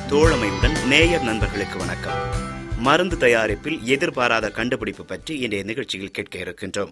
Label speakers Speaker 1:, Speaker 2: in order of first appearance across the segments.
Speaker 1: தோழமையுடன் நேயர் நண்பர்களுக்கு வணக்கம் மருந்து தயாரிப்பில் எதிர்பாராத கண்டுபிடிப்பு பற்றி இன்றைய நிகழ்ச்சியில் கேட்க இருக்கின்றோம்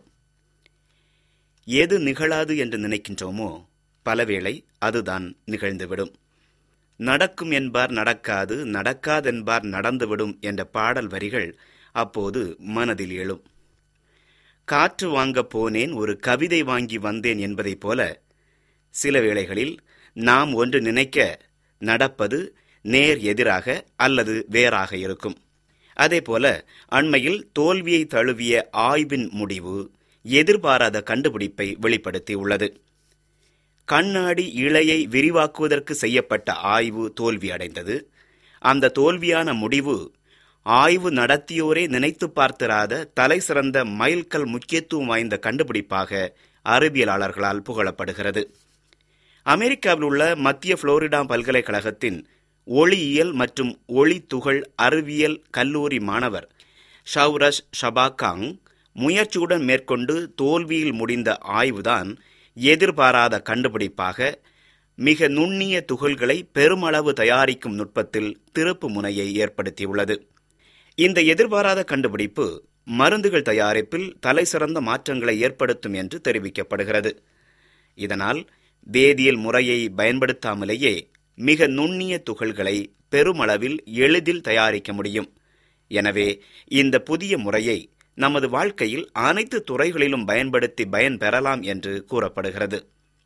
Speaker 1: எது நிகழாது என்று நினைக்கின்றோமோ பலவேளை அதுதான் நிகழ்ந்துவிடும் நடக்கும் என்பார் நடக்காது நடக்காதென்பார் நடந்துவிடும் என்ற பாடல் வரிகள் அப்போது மனதில் எழும் காற்று வாங்கப் போனேன் ஒரு கவிதை வாங்கி வந்தேன் என்பதைப் போல சில வேளைகளில் நாம் ஒன்று நினைக்க நடப்பது நேர் எதிராக அல்லது வேறாக இருக்கும் அதேபோல அண்மையில் தோல்வியை தழுவிய ஆய்வின் முடிவு எதிர்பாராத கண்டுபிடிப்பை வெளிப்படுத்தியுள்ளது கண்ணாடி இழையை விரிவாக்குவதற்கு செய்யப்பட்ட ஆய்வு தோல்வியடைந்தது அந்த தோல்வியான முடிவு ஆய்வு நடத்தியோரே நினைத்து பார்த்திராத தலை சிறந்த மைல்கல் முக்கியத்துவம் வாய்ந்த கண்டுபிடிப்பாக அறிவியலாளர்களால் புகழப்படுகிறது அமெரிக்காவில் உள்ள மத்திய புளோரிடா பல்கலைக்கழகத்தின் ஒளியியல் மற்றும் ஒளி துகள் அறிவியல் கல்லூரி மாணவர் ஷவுரஷ் ஷபாகாங் முயற்சியுடன் மேற்கொண்டு தோல்வியில் முடிந்த ஆய்வுதான் எதிர்பாராத கண்டுபிடிப்பாக மிக நுண்ணிய துகள்களை பெருமளவு தயாரிக்கும் நுட்பத்தில் திருப்பு முனையை ஏற்படுத்தியுள்ளது இந்த எதிர்பாராத கண்டுபிடிப்பு மருந்துகள் தயாரிப்பில் தலைசிறந்த மாற்றங்களை ஏற்படுத்தும் என்று தெரிவிக்கப்படுகிறது இதனால் வேதியியல் முறையை பயன்படுத்தாமலேயே மிக நுண்ணிய துகள்களை பெருமளவில் எளிதில் தயாரிக்க முடியும் எனவே இந்த புதிய முறையை நமது வாழ்க்கையில் அனைத்து துறைகளிலும் பயன்படுத்தி பயன் பெறலாம் என்று கூறப்படுகிறது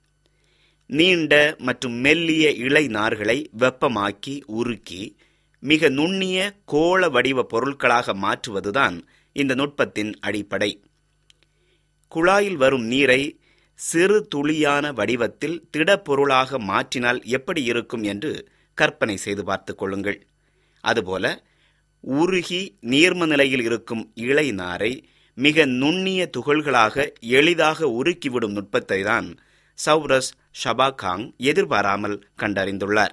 Speaker 1: நீண்ட மற்றும் மெல்லிய இலை நார்களை வெப்பமாக்கி உருக்கி மிக நுண்ணிய கோள வடிவ பொருட்களாக மாற்றுவதுதான் இந்த நுட்பத்தின் அடிப்படை குழாயில் வரும் நீரை சிறு துளியான வடிவத்தில் திடப்பொருளாக மாற்றினால் எப்படி இருக்கும் என்று கற்பனை செய்து பார்த்துக் கொள்ளுங்கள் அதுபோல உருகி நீர்ம நிலையில் இருக்கும் இலை நாரை மிக நுண்ணிய துகள்களாக எளிதாக உருக்கிவிடும் நுட்பத்தை தான் சௌரஸ் ஷபாகாங் எதிர்பாராமல் கண்டறிந்துள்ளார்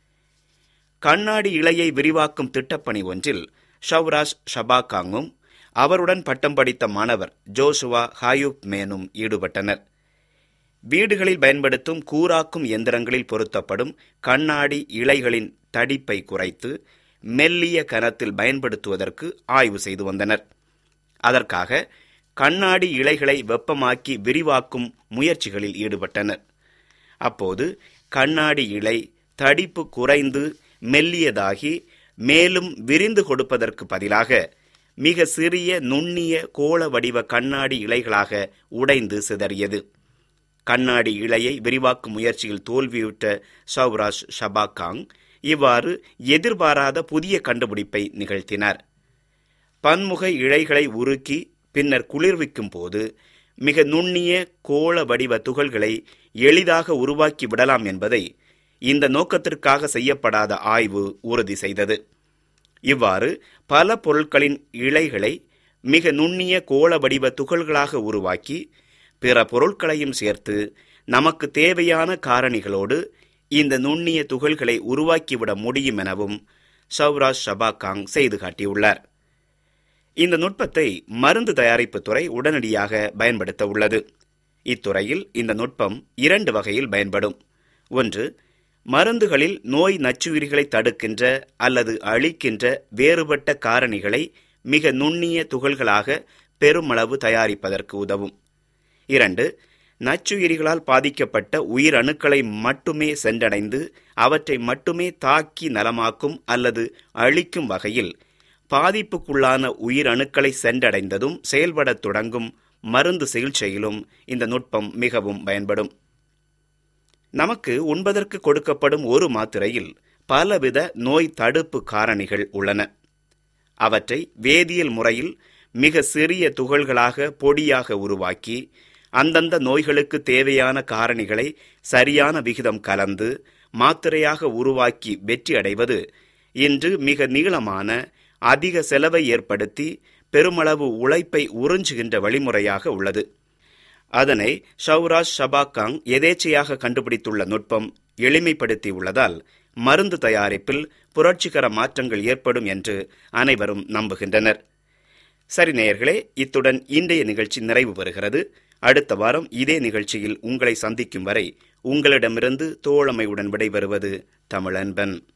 Speaker 1: கண்ணாடி இலையை விரிவாக்கும் திட்டப்பணி ஒன்றில் ஷவ்ராஜ் ஷபாகாங்கும் அவருடன் பட்டம் படித்த மாணவர் ஜோசுவா ஹாயூப் மேனும் ஈடுபட்டனர் வீடுகளில் பயன்படுத்தும் கூராக்கும் எந்திரங்களில் பொருத்தப்படும் கண்ணாடி இலைகளின் தடிப்பை குறைத்து மெல்லிய கனத்தில் பயன்படுத்துவதற்கு ஆய்வு செய்து வந்தனர் அதற்காக கண்ணாடி இலைகளை வெப்பமாக்கி விரிவாக்கும் முயற்சிகளில் ஈடுபட்டனர் அப்போது கண்ணாடி இலை தடிப்பு குறைந்து மெல்லியதாகி மேலும் விரிந்து கொடுப்பதற்கு பதிலாக மிக சிறிய நுண்ணிய கோள வடிவ கண்ணாடி இலைகளாக உடைந்து சிதறியது கண்ணாடி இலையை விரிவாக்கும் முயற்சியில் தோல்வியுற்ற சௌராஜ் ஷபாகாங் இவ்வாறு எதிர்பாராத புதிய கண்டுபிடிப்பை நிகழ்த்தினார் பன்முக இழைகளை உருக்கி பின்னர் குளிர்விக்கும் போது மிக நுண்ணிய கோள வடிவ துகள்களை எளிதாக உருவாக்கி விடலாம் என்பதை இந்த நோக்கத்திற்காக செய்யப்படாத ஆய்வு உறுதி செய்தது இவ்வாறு பல பொருட்களின் இழைகளை மிக நுண்ணிய கோள வடிவ துகள்களாக உருவாக்கி பிற பொருட்களையும் சேர்த்து நமக்கு தேவையான காரணிகளோடு இந்த நுண்ணிய துகள்களை உருவாக்கிவிட முடியும் எனவும் சௌராஜ் ஷபாகாங் செய்து காட்டியுள்ளார் இந்த நுட்பத்தை மருந்து தயாரிப்பு துறை உடனடியாக பயன்படுத்த உள்ளது இத்துறையில் இந்த நுட்பம் இரண்டு வகையில் பயன்படும் ஒன்று மருந்துகளில் நோய் நச்சுயிரிகளை தடுக்கின்ற அல்லது அழிக்கின்ற வேறுபட்ட காரணிகளை மிக நுண்ணிய துகள்களாக பெருமளவு தயாரிப்பதற்கு உதவும் இரண்டு நச்சுயிரிகளால் பாதிக்கப்பட்ட உயிரணுக்களை மட்டுமே சென்றடைந்து அவற்றை மட்டுமே தாக்கி நலமாக்கும் அல்லது அழிக்கும் வகையில் பாதிப்புக்குள்ளான உயிரணுக்களை சென்றடைந்ததும் செயல்படத் தொடங்கும் மருந்து சிகிச்சையிலும் இந்த நுட்பம் மிகவும் பயன்படும் நமக்கு உண்பதற்கு கொடுக்கப்படும் ஒரு மாத்திரையில் பலவித நோய் தடுப்பு காரணிகள் உள்ளன அவற்றை வேதியியல் முறையில் மிக சிறிய துகள்களாக பொடியாக உருவாக்கி அந்தந்த நோய்களுக்கு தேவையான காரணிகளை சரியான விகிதம் கலந்து மாத்திரையாக உருவாக்கி வெற்றி அடைவது இன்று மிக நீளமான அதிக செலவை ஏற்படுத்தி பெருமளவு உழைப்பை உறிஞ்சுகின்ற வழிமுறையாக உள்ளது அதனை ஷவுராஜ் ஷபாகாங் எதேச்சையாக கண்டுபிடித்துள்ள நுட்பம் எளிமைப்படுத்தி உள்ளதால் மருந்து தயாரிப்பில் புரட்சிகர மாற்றங்கள் ஏற்படும் என்று அனைவரும் நம்புகின்றனர் சரி நேயர்களே இத்துடன் இன்றைய நிகழ்ச்சி நிறைவு பெறுகிறது அடுத்த வாரம் இதே நிகழ்ச்சியில் உங்களை சந்திக்கும் வரை உங்களிடமிருந்து தோழமையுடன் விடைபெறுவது தமிழன்பன்